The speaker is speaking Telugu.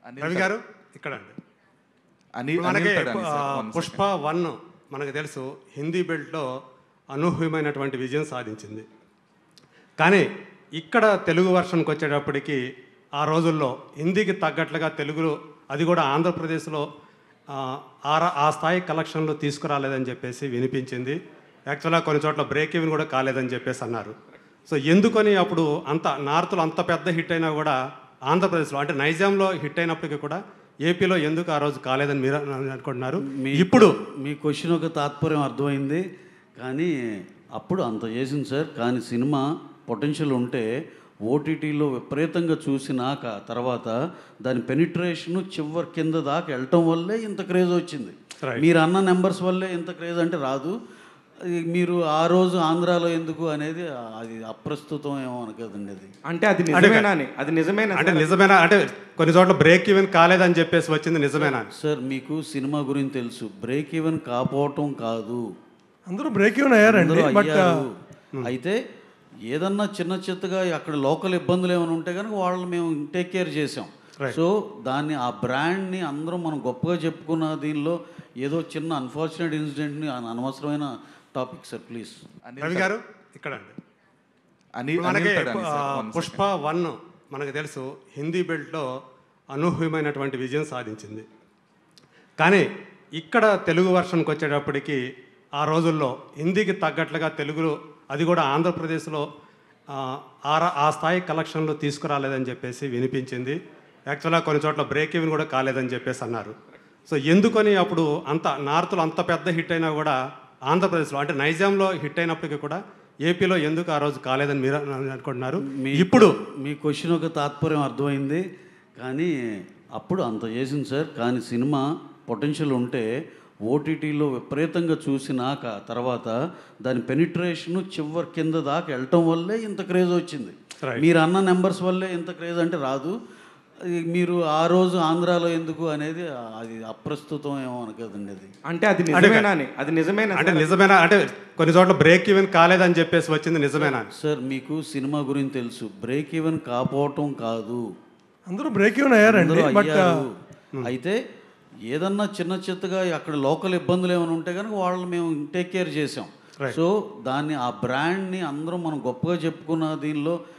అనిల్ రవి గారు ఇక్కడ అండి అనిల్ ఇప్పుడు మనకి అనిల్ తడాని ఆ, సార్, one పుష్ప వన్ మనకు తెలుసు హిందీ బెల్ట్లో అనూహ్యమైనటువంటి విజయం సాధించింది కానీ ఇక్కడ తెలుగు వర్షన్కి వచ్చేటప్పటికి ఆ రోజుల్లో హిందీకి తగ్గట్లుగా తెలుగులో అది కూడా ఆంధ్రప్రదేశ్లో ఆ, ఆ ర- ఆ స్థాయి కలెక్షన్లో తీసుకురాలేదని చెప్పేసి వినిపించింది యాక్చువల్గా కొన్ని చోట్ల బ్రేక్ ఈవెన్ కూడా కాలేదని చెప్పేసి అన్నారు సో ఎందుకని అప్పుడు అంత నార్త్లో అంత పెద్ద హిట్ అయినా కూడా ఆంధ్రప్రదేశ్లో అంటే నైజాంలో హిట్ అయినప్పటికీ కూడా ఏపీలో ఎందుకు ఆ రోజు కాలేదని మీరు అనుకుంటున్నారు ఇప్పుడు మీ క్వశ్చన్ ఒక తాత్పర్యం అర్థమైంది కానీ అప్పుడు అంత చేసింది సార్ కానీ సినిమా పొటెన్షియల్ ఉంటే ఓటీటీలో విపరీతంగా చూసినాక తర్వాత దాని పెనిట్రేషన్ చివరి కింద దాకా వెళ్ళటం వల్లే ఇంత క్రేజ్ వచ్చింది Right. మీరు అన్న నెంబర్స్ వల్లే ఇంత క్రేజ్ అంటే రాదు అది మీరు ఆ రోజు ఆంధ్రాలో ఎందుకు అనేది అది అప్రస్తుతం ఏమో అనకదండి అది అంటే అది నిజమేనా అని అది నిజమేనా అంటే నిజమేనా అంటే కొన్ని చోట్ల బ్రేక్ ఈవెన్ కాలేదని చెప్పేసి వచ్చింది నిజమేనా సార్ మీకు సినిమా గురించి తెలుసు బ్రేక్ ఈవెన్ కాపోవటం కాదు అందరూ బ్రేక్ ఈవెన్ అయ్యారండి అందరూ బట్ అయ్యారు. అయితే ఏదన్నా చిన్న చిత్తగా అక్కడ లోకల్ ఇబ్బందులు ఏమైనా ఉంటే కనుక వాళ్ళు మేము టేక్ కేర్ చేసాం సో దాన్ని ఆ బ్రాండ్ని అందరం మనం గొప్పగా చెప్పుకున్న దీనిలో ఏదో చిన్న అన్ఫార్చునేట్ ఇన్సిడెంట్ని అనవసరమైన టాపిక్ సార్ ప్లీజ్ రవి గారు ఇక్కడ అండి అనిల్ ఇప్పుడు మనకి అనిల్ తడాని సార్, ఆ, one పుష్ప వన్ మనకు తెలుసు హిందీ బెల్ట్లో అనూహ్యమైనటువంటి విజయం సాధించింది కానీ ఇక్కడ తెలుగు వర్షన్కి వచ్చేటప్పటికి ఆ రోజుల్లో హిందీకి తగ్గట్లుగా తెలుగులో అది కూడా ఆంధ్రప్రదేశ్లో ఆ, ఆ ర- ఆ స్థాయి కలెక్షన్లో తీసుకురాలేదని చెప్పేసి వినిపించింది యాక్చువల్గా కొన్ని చోట్ల బ్రేక్ ఈవెన్ కూడా కాలేదని చెప్పేసి అన్నారు సో ఎందుకని అప్పుడు అంత నార్త్లో అంత పెద్ద హిట్ అయినా కూడా ఆంధ్రప్రదేశ్లో అంటే నైజాంలో హిట్ అయినప్పటికీ కూడా ఏపీలో ఎందుకు ఆ రోజు కాలేదని మీరు అనుకుంటున్నారు ఇప్పుడు మీ క్వశ్చన్ ఒక తాత్పర్యం అర్థమైంది కానీ అప్పుడు అంత చేసింది సార్ కానీ సినిమా పొటెన్షియల్ ఉంటే ఓటీటీలో విపరీతంగా చూసినాక తర్వాత దాని పెనిట్రేషన్ చివరి కింద దాకా వెళ్ళటం వల్లే ఇంత క్రేజ్ వచ్చింది Right. మీరు అన్న నెంబర్స్ వల్లే ఇంత క్రేజ్ అంటే రాదు అది మీరు ఆ రోజు ఆంధ్రాలో ఎందుకు అనేది అది అప్రస్తుతం ఏమో అనకదండి అది అంటే అది నిజమేనా అని అది నిజమేనా అంటే నిజమేనా అంటే కొన్ని చోట్ల బ్రేక్ ఈవెన్ కాలేదని చెప్పేసి వచ్చింది నిజమేనా సార్ మీకు సినిమా గురించి తెలుసు బ్రేక్ ఈవెన్ కాపోవటం కాదు అందరూ బ్రేక్ ఈవెన్ అయ్యారండి అందరూ బట్ అయ్యారు. అయితే ఏదన్నా చిన్న చిత్తగా అక్కడ లోకల్ ఇబ్బందులు ఏమైనా ఉంటే కనుక వాళ్ళు మేము టేక్ కేర్ చేసాం సో దాన్ని ఆ బ్రాండ్ని అందరం మనం గొప్పగా చెప్పుకున్న దీనిలో